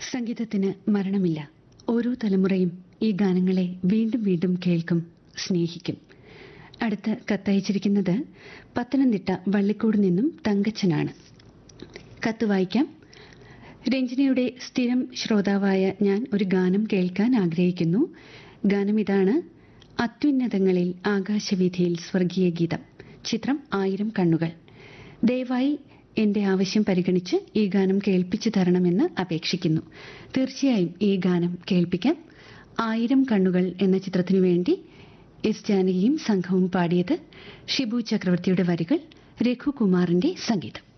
സംഗീതത്തിന് മരണമില്ല ഓരോ തലമുറയും ഈ ഗാനങ്ങളെ വീണ്ടും വീണ്ടും കേൾക്കും സ്നേഹിക്കും അടുത്ത കത്തയച്ചിരിക്കുന്നത് പത്തനംതിട്ട വള്ളിക്കോട് നിന്നും തങ്കച്ചനാണ് കത്ത് വായിക്കാം രഞ്ജനയുടെ സ്ഥിരം ശ്രോതാവായ ഞാൻ ഒരു ഗാനം കേൾക്കാൻ ആഗ്രഹിക്കുന്നു ഗാനം ഇതാണ് അത്യുന്നതങ്ങളിൽ ആകാശവീഥിയിൽ സ്വർഗീയ ഗീതം ചിത്രം ആയിരം കണ്ണുകൾ ദയവായി എന്റെ ആവശ്യം പരിഗണിച്ച് ഈ ഗാനം കേൾപ്പിച്ചു തരണമെന്ന് അപേക്ഷിക്കുന്നു തീർച്ചയായും ഈ ഗാനം കേൾപ്പിക്കാം ആയിരം കണ്ണുകൾ എന്ന ചിത്രത്തിനു വേണ്ടി എസ് ജാനകിയും സംഘവും പാടിയത് ഷിബു ചക്രവർത്തിയുടെ വരികൾ രഘുകുമാറിന്റെ സംഗീതം